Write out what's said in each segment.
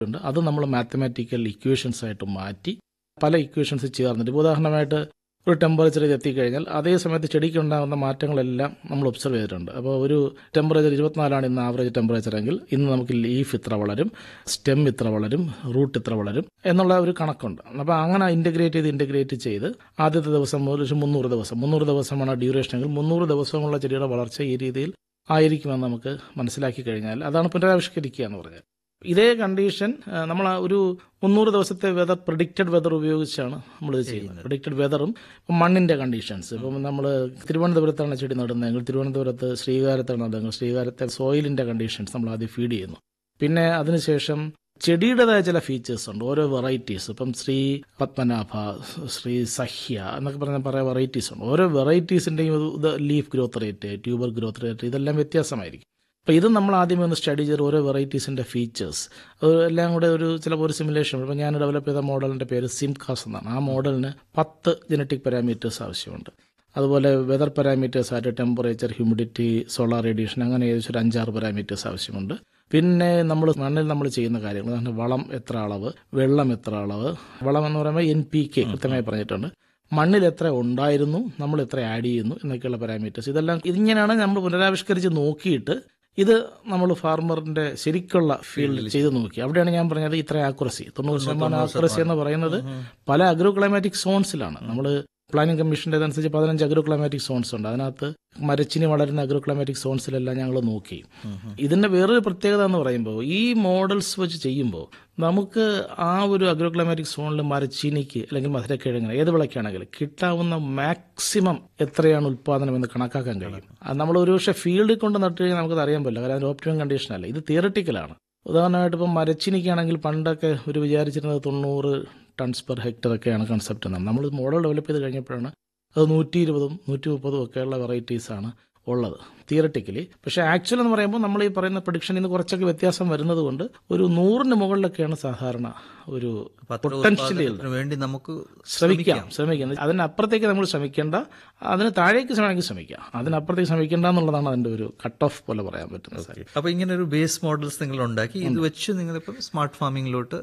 ഉണ്ട് അത് നമ്മൾ മാത്തമാറ്റിക്കൽ ഇക്വേഷൻസ് ആയിട്ട് മാറ്റി പല ഇക്വേഷൻസ് ചേർന്നിട്ട് ഇപ്പോൾ ഉദാഹരണമായിട്ട് ഒരു ടെമ്പറേച്ചർ ഇത് എത്തിക്കഴിഞ്ഞാൽ അതേ സമയത്ത് ചെടിക്ക് ഉണ്ടാകുന്ന മാറ്റങ്ങളെല്ലാം നമ്മൾ ഒബ്സർവ് ചെയ്തിട്ടുണ്ട് അപ്പോൾ ഒരു ടെമ്പറേച്ചർ ഇരുപത്തിനാലാണ് ഇന്ന് ആവറേജ് ടെമ്പറേച്ചർ എങ്കിൽ ഇന്ന് നമുക്ക് ലീഫ് ഇത്ര വളരും സ്റ്റെം ഇത്ര വളരും റൂട്ട് ഇത്ര വളരും എന്നുള്ള ഒരു കണക്കുണ്ട് അപ്പോൾ അങ്ങനെ ഇൻ്റഗ്രേറ്റ് ചെയ്ത് ഇൻ്റഗ്രേറ്റ് ചെയ്ത് ആദ്യത്തെ ദിവസം മുതൽ ഒരു മുന്നൂറ് ദിവസം മുന്നൂറ് ദിവസമാണ് ഡ്യൂറേഷൻ എങ്കിൽ മുന്നൂറ് ദിവസമുള്ള ചെടിയുടെ വളർച്ച ഈ രീതിയിൽ ആയിരിക്കുമെന്ന് നമുക്ക് മനസ്സിലാക്കി കഴിഞ്ഞാൽ അതാണ് പുനരാവിഷ്കരിക്കുക എന്ന് പറഞ്ഞാൽ ഇതേ കണ്ടീഷൻ നമ്മൾ ഒരു മുന്നൂറ് ദിവസത്തെ വെതർ പ്രിഡിക്റ്റഡ് വെതർ ഉപയോഗിച്ചാണ് നമ്മൾ ഇത് ചെയ്യുന്നത് പ്രിഡിക്റ്റഡ് വെതറും മണ്ണിന്റെ കണ്ടീഷൻസ് ഇപ്പം നമ്മൾ തിരുവനന്തപുരത്താണ് ചെടി നടുന്നതെങ്കിൽ തിരുവനന്തപുരത്ത് ശ്രീകാരത്താണ് നടുന്നതെങ്കിൽ ശ്രീകാരത്തെ സോയിലിന്റെ കണ്ടീഷൻസ് നമ്മൾ ആദ്യം ഫീഡ് ചെയ്യുന്നു പിന്നെ അതിനുശേഷം ചെടിയുടേതായ ചില ഫീച്ചേഴ്സ് ഉണ്ട് ഓരോ വെറൈറ്റീസ് ഇപ്പം ശ്രീ പത്മനാഭ ശ്രീ സഹ്യ എന്നൊക്കെ പറഞ്ഞ പറയാൻ വെറൈറ്റീസ് ഉണ്ട് ഓരോ വെറൈറ്റീസിൻ്റെയും leaf growth rate tuber growth rate ഇതെല്ലാം വ്യത്യാസമായിരിക്കും അപ്പോൾ ഇത് നമ്മൾ ആദ്യമേ ഒന്ന് സ്റ്റഡി ചെയ്ത് ഓരോ വെറൈറ്റീസിൻ്റെ ഫീച്ചേഴ്സ് എല്ലാം കൂടെ ഒരു ചിലപ്പോൾ ഒരു സിമുലേഷൻ ഇപ്പോൾ ഞാൻ ഡെവലപ്പ് ചെയ്ത മോഡലിൻ്റെ പേര് സിംകാസ് എന്നാണ് ആ മോഡലിന് പത്ത് ജനറ്റിക് പാരാമീറ്റേഴ്സ് ആവശ്യമുണ്ട് അതുപോലെ വെതർ പാരാമീറ്റേഴ്സ് ആയിട്ട് ടെമ്പറേച്ചർ ഹ്യൂമിഡിറ്റി സോളാർ റേഡിയേഷൻ അങ്ങനെ ഏകദേശം ഒരു അഞ്ചാറ് പാരാമീറ്റേഴ്സ് ആവശ്യമുണ്ട് പിന്നെ നമ്മൾ മണ്ണിൽ നമ്മൾ ചെയ്യുന്ന കാര്യങ്ങൾ ഉദാഹരണം വളം എത്ര അളവ് വെള്ളം എത്ര അളവ് വളം എന്ന് പറയുമ്പോൾ എൻ പി കെ കൃത്യമായി പറഞ്ഞിട്ടുണ്ട് മണ്ണിൽ എത്ര ഉണ്ടായിരുന്നു നമ്മൾ എത്ര ആഡ് ചെയ്യുന്നു എന്നൊക്കെയുള്ള പാരാമീറ്റേഴ്സ് ഇതെല്ലാം ഇതിങ്ങനെയാണ് നമ്മൾ പുനരാവിഷ്കരിച്ച് നോക്കിയിട്ട് ഇത് നമ്മൾ ഫാർമറിന്റെ ശരിക്കുള്ള ഫീൽഡിൽ ചെയ്ത് നോക്കി അവിടെയാണ് ഞാൻ പറഞ്ഞത് ഇത്ര ആക്യുറസി തൊണ്ണൂറ് ശതമാനം ആക്യുറസി എന്ന് പറയുന്നത് പല അഗ്രോ ക്ലൈമാറ്റിക് സോൺസിലാണ് നമ്മൾ പ്ലാനിംഗ് കമ്മീഷന്റെ അനുസരിച്ച് പതിനഞ്ച് അഗ്രോ ക്ലൈമാറ്റിക് സോൺസ് ഉണ്ട് അതിനകത്ത് മരച്ചിനി വളരുന്ന അഗ്രോ ക്ലൈമാറ്റിക് സോൺസിലെല്ലാം ഞങ്ങൾ നോക്കി ഇതിന്റെ വേറൊരു പ്രത്യേകത എന്ന് പറയുമ്പോൾ ഈ മോഡൽസ് വെച്ച് ചെയ്യുമ്പോൾ നമുക്ക് ആ ഒരു അഗ്രോ ക്ലൈമാറ്റിക് സോണിൽ മരച്ചീനിക്ക് അല്ലെങ്കിൽ മധുരക്കിഴങ്ങിന് ഏത് വിളക്കാണെങ്കിലും കിട്ടാവുന്ന മാക്സിമം എത്രയാണ് ഉൽപ്പാദനം എന്ന് കണക്കാക്കാൻ കഴിയും അത് നമ്മൾ ഒരുപക്ഷെ ഫീൽഡിൽ കൊണ്ട് നട്ടു കഴിഞ്ഞാൽ നമുക്കത് അറിയാൻ പറ്റില്ല കാരണം ഓപ്റ്റിമം കണ്ടീഷൻ അല്ല ഇത് തിയറട്ടിക്കലാണ് ഉദാഹരണമായിട്ട് ഇപ്പം മരച്ചിനിക്കാണെങ്കിൽ പണ്ടൊക്കെ ഒരു വിചാരിച്ചിരുന്നത് തൊണ്ണൂറ് ടൺസ് പെർ ഹെക്ടർ ഒക്കെയാണ് കൺസെപ്റ്റ് എന്നാണ് നമ്മൾ മോഡൽ ഡെവലപ്പ് ചെയ്ത് കഴിഞ്ഞപ്പോഴാണ് അത് നൂറ്റി ഇരുപതും നൂറ്റി മുപ്പതും ഒക്കെയുള്ള വെറൈറ്റീസാണ് ഉള്ളത് തിയറട്ടിക്കലി പക്ഷേ ആക്ച്വൽ എന്ന് പറയുമ്പോൾ നമ്മൾ ഈ പറയുന്ന പ്രഡിക്ഷനിൽ നിന്ന് കുറച്ചൊക്കെ വ്യത്യാസം വരുന്നത് കൊണ്ട് ഒരു നൂറിന് മുകളിലൊക്കെയാണ് സാധാരണ ഒരു പൊട്ടൻഷ്യൽ വേണ്ടി നമുക്ക് ശ്രമിക്കാം ശ്രമിക്കാം അതിനപ്പുറത്തേക്ക് നമ്മൾ ശ്രമിക്കേണ്ട അതിന് താഴേക്ക് വേണമെങ്കിൽ ശ്രമിക്കാം അതിനപ്പുറത്തേക്ക് ശ്രമിക്കേണ്ട എന്നുള്ളതാണ് അതിന്റെ ഒരു കട്ട് ഓഫ് പോലെ പറയാൻ പറ്റുന്നത് അപ്പൊ ഇങ്ങനെ ഒരു ബേസ് മോഡൽസ് നിങ്ങൾ ഉണ്ടാക്കി ഇത് വെച്ച് നിങ്ങൾ ഇപ്പം സ്മാർട്ട് ഫാമിംഗിലോട്ട്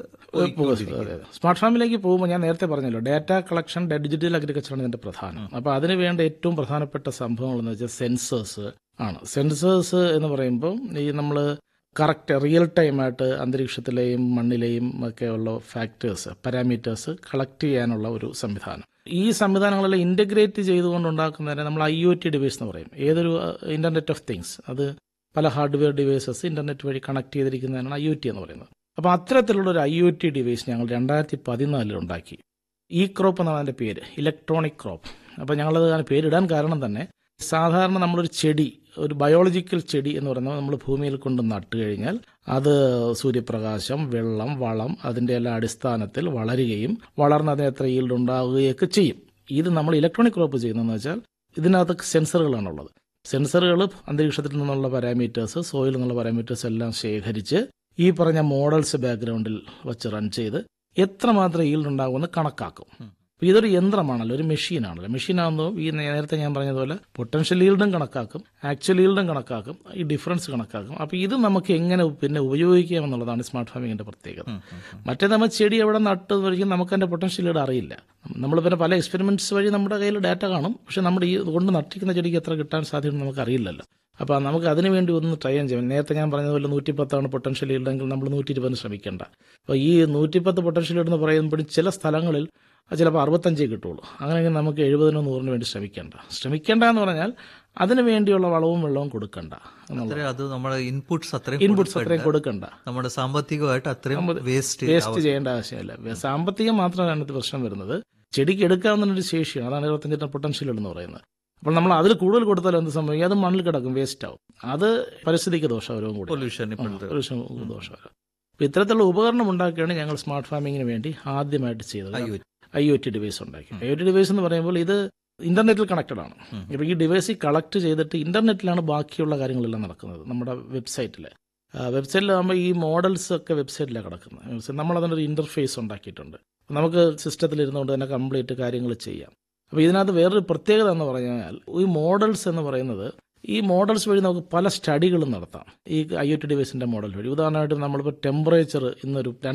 സ്മാർട്ട് ഫാമിലേക്ക് പോകുമ്പോൾ ഞാൻ നേരത്തെ പറഞ്ഞല്ലോ ഡാറ്റ കളക്ഷൻ ഡിജിറ്റൽ അഗ്രികൾച്ചറാണ് ഇതിന്റെ പ്രധാനം അപ്പോൾ അതിന് വേണ്ട ഏറ്റവും പ്രധാനപ്പെട്ട സംഭവങ്ങൾ എന്ന് വെച്ചാൽ സെൻസേഴ്സ് ആണ് സെൻസേഴ്സ് എന്ന് പറയുമ്പോൾ ഈ നമ്മൾ കറക്റ്റ് റിയൽ ടൈമായിട്ട് അന്തരീക്ഷത്തിലെയും മണ്ണിലെയും ഒക്കെയുള്ള ഫാക്ടേഴ്സ് പാരാമീറ്റേഴ്സ് കളക്ട് ചെയ്യാനുള്ള ഒരു സംവിധാനം ഈ സംവിധാനങ്ങളെല്ലാം ഇൻ്റഗ്രേറ്റ് ചെയ്തുകൊണ്ട് ഉണ്ടാക്കുന്നതിനെ നമ്മൾ ഐ ഒ ടി ഡിവൈസ് എന്ന് പറയും ഏതൊരു ഇന്റർനെറ്റ് ഓഫ് തിങ്സ് അത് പല ഹാർഡ്വെയർ ഡിവൈസസ് ഇന്റർനെറ്റ് വഴി കണക്ട് ചെയ്തിരിക്കുന്നതിനാണ് ഐ ഒ ടി എന്ന് പറയുന്നത് അപ്പോൾ അത്തരത്തിലുള്ള ഒരു ഐ ഒ ടി ഡിവൈസ് ഞങ്ങൾ രണ്ടായിരത്തി പതിനാലിൽ ഉണ്ടാക്കി ഈ ക്രോപ്പ് എന്നാണ് അതിൻ്റെ പേര് ഇലക്ട്രോണിക് ക്രോപ്പ് അപ്പോൾ ഞങ്ങളത് പേരിടാൻ കാരണം തന്നെ സാധാരണ നമ്മളൊരു ചെടി ഒരു ബയോളജിക്കൽ ചെടി എന്ന് പറയുന്നത് നമ്മൾ ഭൂമിയിൽ കൊണ്ട് നട്ടു കഴിഞ്ഞാൽ അത് സൂര്യപ്രകാശം വെള്ളം വളം അതിൻ്റെ എല്ലാ അടിസ്ഥാനത്തിൽ വളരുകയും വളർന്ന് അതിന് എത്ര ഈൽഡ് ഉണ്ടാവുകയൊക്കെ ചെയ്യും ഇത് നമ്മൾ ഇലക്ട്രോണിക് ക്രോപ്പ് ചെയ്യുന്നതെന്ന് വെച്ചാൽ ഇതിനകത്ത് സെൻസറുകളാണുള്ളത് സെൻസറുകൾ അന്തരീക്ഷത്തിൽ നിന്നുള്ള പാരാമീറ്റേഴ്സ് സോയിൽ നിന്നുള്ള പാരാമീറ്റേഴ്സ് എല്ലാം ശേഖരിച്ച് ഈ പറഞ്ഞ മോഡൽസ് ബാക്ക്ഗ്രൗണ്ടിൽ വെച്ച് റൺ ചെയ്ത് എത്രമാത്രം ഈൽഡ് ഉണ്ടാകുമെന്ന് കണക്കാക്കും അപ്പോൾ ഇതൊരു യന്ത്രമാണല്ലോ ഒരു മെഷീനാണല്ലോ മെഷീനാകുമ്പോൾ ഈ നേരത്തെ ഞാൻ പറഞ്ഞതുപോലെ പൊട്ടൻഷ്യൽ ഈൽഡും കണക്കാക്കും ആക്ച്വൽ ഈൽഡും കണക്കാക്കും ഈ ഡിഫറൻസ് കണക്കാക്കും അപ്പോൾ ഇത് നമുക്ക് എങ്ങനെ പിന്നെ ഉപയോഗിക്കാം എന്നുള്ളതാണ് സ്മാർട്ട് ഫാമിങ്ങിന്റെ പ്രത്യേകത മറ്റേ നമ്മൾ ചെടി എവിടെ നട്ട് വരികയും നമുക്ക് അതിന്റെ പൊട്ടൻഷ്യൽ ഈൽഡ് അറിയില്ല നമ്മൾ പിന്നെ പല എക്സ്പെരിമെന്റ്സ് വഴി നമ്മുടെ കയ്യിൽ ഡാറ്റ കാണും പക്ഷെ നമ്മുടെ ഈ കൊണ്ട് നട്ടിരിക്കുന്ന ചെടിക്ക് എത്ര കിട്ടാൻ സാധ്യത നമുക്ക് അറിയില്ലല്ലോ അപ്പോൾ നമുക്ക് അതിന് വേണ്ടി ഒന്ന് ട്രൈ ചെയ്യാൻ നേരത്തെ ഞാൻ പറഞ്ഞതുപോലെ നൂറ്റിപ്പത്താണ് പൊട്ടൻഷ്യൽ ഈൽഡെങ്കിൽ നമ്മൾ നൂറ്റി ഇരുപതിന് ശ്രമിക്കേണ്ട അപ്പോൾ ഈ നൂറ്റിപ്പത്ത് പൊട്ടൻഷ്യൽ ഈൽഡ് എന്ന് പറയുമ്പോഴും ചില സ്ഥലങ്ങളിൽ ചിലപ്പോൾ അറുപത്തഞ്ചേ കിട്ടുള്ളൂ അങ്ങനെയെങ്കിൽ നമുക്ക് എഴുപതിനോ നൂറിന് വേണ്ടി ശ്രമിക്കേണ്ട ശ്രമിക്കേണ്ട എന്ന് പറഞ്ഞാൽ അതിന് വേണ്ടിയുള്ള വളവും വെള്ളവും കൊടുക്കണ്ട അത് നമ്മുടെ ഇൻപുട്സ് അത്രയും ഇൻപുട്സ് അത്രയും കൊടുക്കണ്ട നമ്മുടെ സാമ്പത്തികമായിട്ട് അത്രയും വേസ്റ്റ് വേസ്റ്റ് ചെയ്യേണ്ട ആവശ്യമില്ല സാമ്പത്തികം മാത്രമാണ് അതിനകത്ത് പ്രശ്നം വരുന്നത് ചെടിക്ക് എടുക്കാവുന്ന ഒരു ശേഷിയാണ് അതാണ് ഇരുപത്തഞ്ചിന്റെ പൊട്ടൻഷ്യൽ എന്ന് പറയുന്നത് അപ്പോൾ നമ്മൾ അതിൽ കൂടുതൽ കൊടുത്താൽ എന്ത് സംഭവിക്കും അത് മണ്ണിൽ കിടക്കും വേസ്റ്റ് ആവും അത് പരിസ്ഥിതിക്ക് ദോഷകരവും കൂടി പൊല്യൂഷൻ പൊല്യൂഷൻ ദോഷകരം അപ്പോൾ ഇത്തരത്തിലുള്ള ഉപകരണം ഉണ്ടാക്കുകയാണ് ഞങ്ങൾ സ്മാർട്ട് ഫാമിങ്ങിന് വേണ്ടി ആദ്യമായിട്ട് ചെയ്തത് ഐ ഒ ടി ഡിവൈസ് ഉണ്ടാക്കി ഐ ഒ ടി ഡിവൈസ് എന്ന് പറയുമ്പോൾ ഇത് ഇന്റർനെറ്റിൽ കണക്റ്റഡ് ആണ് ഇപ്പോൾ ഈ ഡിവൈസ് കളക്ട് ചെയ്തിട്ട് ഇന്റർനെറ്റിലാണ് ബാക്കിയുള്ള കാര്യങ്ങളെല്ലാം നടക്കുന്നത് നമ്മുടെ വെബ്സൈറ്റിൽ വെബ്സൈറ്റിലാകുമ്പോൾ ഈ മോഡൽസ് ഒക്കെ വെബ്സൈറ്റിലാണ് കിടക്കുന്നത് നമ്മൾ അതിനൊരു ഇന്റർഫേസ് ഉണ്ടാക്കിയിട്ടുണ്ട് നമുക്ക് സിസ്റ്റത്തിൽ ഇരുന്നുകൊണ്ട് തന്നെ കംപ്ലീറ്റ് കാര്യങ്ങൾ ചെയ്യാം അപ്പോൾ ഇതിനകത്ത് വേറൊരു പ്രത്യേകത എന്ന് പറഞ്ഞാൽ ഈ മോഡൽസ് എന്ന് പറയുന്നത് ഈ മോഡൽസ് വഴി നമുക്ക് പല സ്റ്റഡികളും നടത്താം ഈ ഐ ഒ ടി ഡിവൈസിന്റെ മോഡൽ വഴി ഉദാഹരണമായിട്ട് നമ്മളിപ്പോൾ ടെമ്പറേച്ചർ ഇന്നൊരു